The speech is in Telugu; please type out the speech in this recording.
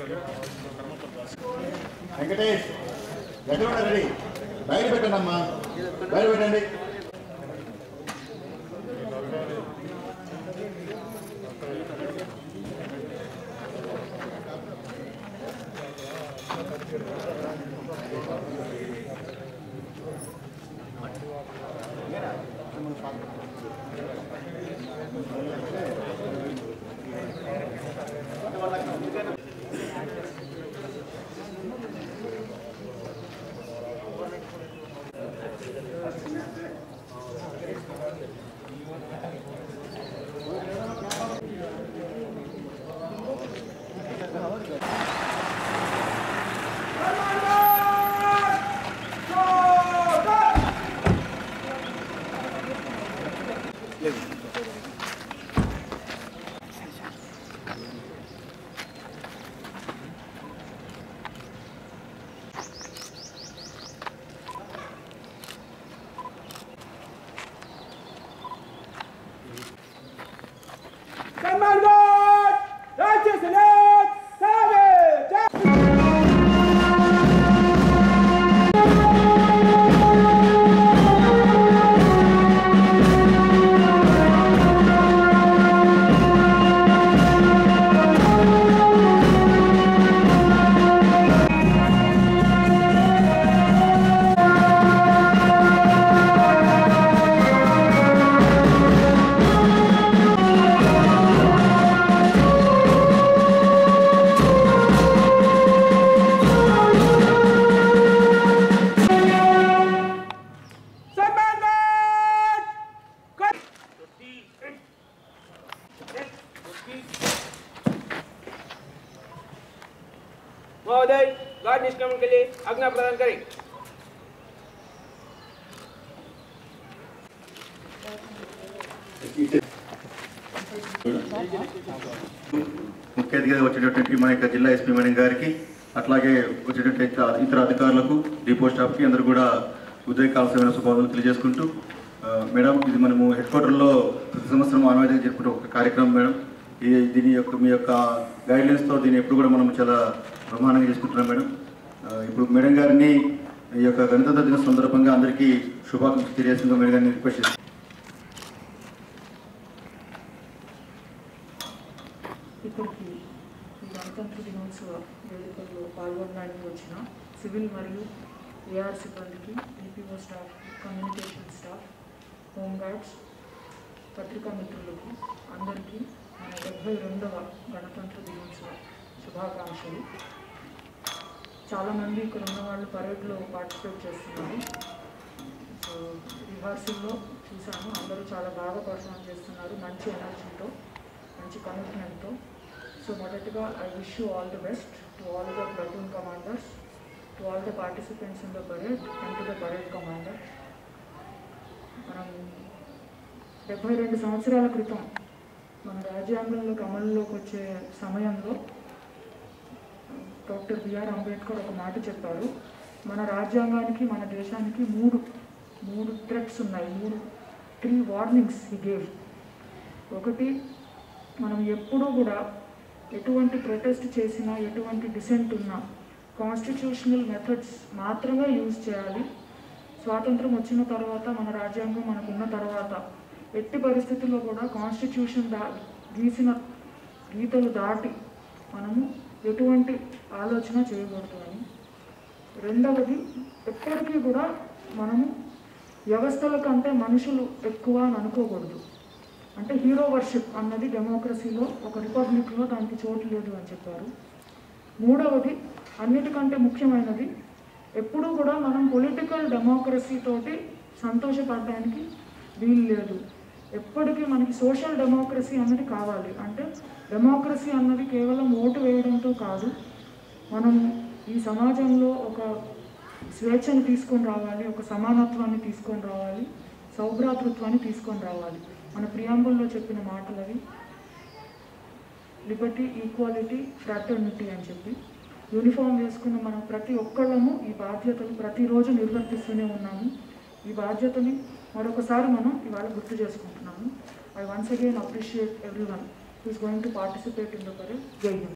వెంకటేష్ ఎక్కడ ఉన్నారు రెడీ బయట పెట్టండి అమ్మా బయట పెట్టండి Commandant! Righteous alert! Savage! Commandant! महोदय गार्ड निष्क्रमण के लिए आज्ञा प्रदान करें ముఖ్య అతిథిగా వచ్చేటటువంటి మన యొక్క జిల్లా ఎస్పీ మేడం గారికి అట్లాగే వచ్చేటటువంటి ఇతర ఇతర అధికారులకు డిపో స్టాఫ్కి అందరూ కూడా ఉదయకాల సమయంలో శుభాకాంక్షలు తెలియజేసుకుంటూ ఆ, మేడం ఇది మనము హెడ్ క్వార్టర్లో ప్రతి సంవత్సరం ఆన్వాయితీగా జరుపుకుంటే ఒక కార్యక్రమం మేడం ఈ దీని యొక్క మీ యొక్క గైడ్లైన్స్తో దీన్ని ఎప్పుడు కూడా మనం చాలా బ్రహ్మాండంగా చేసుకుంటున్నాం మేడం ఆ, ఇప్పుడు మేడం గారిని ఈ యొక్క గణతంత్ర దిన సందర్భంగా అందరికీ శుభాకాంక్షలు తెలియజేస్తుందో మేడం గారిని రిక్వెస్ట్ చేస్తాను ఇక్కడికి ఈ గణతంత్ర దినోత్సవ వేడుకల్లో పాల్గొనడానికి వచ్చిన సివిల్ మరియు ఏఆర్ సిబ్బందికి EPO staff communication staff home guards పత్రికా మిత్రులకు అందరికీ మన డెబ్బై రెండవ గణతంత్ర దినోత్సవ శుభాకాంక్షలు చాలామంది ఇక్కడ ఉన్న వాళ్ళు పరేడ్లో పార్టిసిపేట్ చేస్తున్నారు సో రిహార్సల్లో చూసాను అందరూ చాలా బాగా పర్ఫామ్ చేస్తున్నారు మంచి ఎనర్జీతో మంచి కమిట్మెంట్తో సో మొదటిగా I wish you all the best to all the platoon commanders to all the participants in the parade and to the parade commander మనం డెబ్బై రెండు సంవత్సరాల క్రితం మన రాజ్యాంగంలోకి అమలులోకి వచ్చే సమయంలో డాక్టర్ బిఆర్ అంబేద్కర్ ఒక మాట చెప్పారు మన రాజ్యాంగానికి మన దేశానికి మూడు మూడు థ్రెట్స్ ఉన్నాయి మూడు త్రీ వార్నింగ్స్ హీ గేవ్ ఒకటి మనం ఎప్పుడూ కూడా ఎటువంటి ప్రొటెస్ట్ చేసినా ఎటువంటి డిసెంట్ ఉన్నా కాన్స్టిట్యూషనల్ మెథడ్స్ మాత్రమే యూజ్ చేయాలి స్వాతంత్రం వచ్చిన తర్వాత మన రాజ్యాంగం మనకున్న తర్వాత ఎట్టి పరిస్థితుల్లో కూడా కాన్స్టిట్యూషన్ దా గీసిన గీతలు దాటి మనము ఎటువంటి ఆలోచన చేయకూడదు అని రెండవది ఎప్పటికీ కూడా మనము వ్యవస్థల కంటే మనుషులు ఎక్కువ అని అనుకోకూడదు అంటే హీరో వర్షిప్ అన్నది డెమోక్రసీలో ఒక రిపబ్లిక్లో దానికి చోటు లేదు అని చెప్పారు మూడవది అన్నిటికంటే ముఖ్యమైనది ఎప్పుడూ కూడా మనం పొలిటికల్ డెమోక్రసీ తోటి సంతోషపడడానికి వీలు లేదు ఎప్పటికీ మనకి సోషల్ డెమోక్రసీ అన్నది కావాలి అంటే డెమోక్రసీ అన్నది కేవలం ఓటు వేయడంతో కాదు మనం ఈ సమాజంలో ఒక స్వేచ్ఛను తీసుకొని రావాలి ఒక సమానత్వాన్ని తీసుకొని రావాలి సౌభ్రాతృత్వాన్ని తీసుకొని రావాలి మన ప్రియాంబుల్లో చెప్పిన మాటలు అవి లిబర్టీ ఈక్వాలిటీ ఫ్రాటర్నిటీ అని చెప్పి యూనిఫామ్ వేసుకున్న మనం ప్రతి ఒక్కళ్ళము ఈ బాధ్యతలు ప్రతిరోజు నిర్వర్తిస్తూనే ఉన్నాము ఈ బాధ్యతని మరొకసారి మనం ఇవాళ గుర్తు చేసుకుంటున్నాము I once again appreciate every one who's going to participate in the parade Jai Hind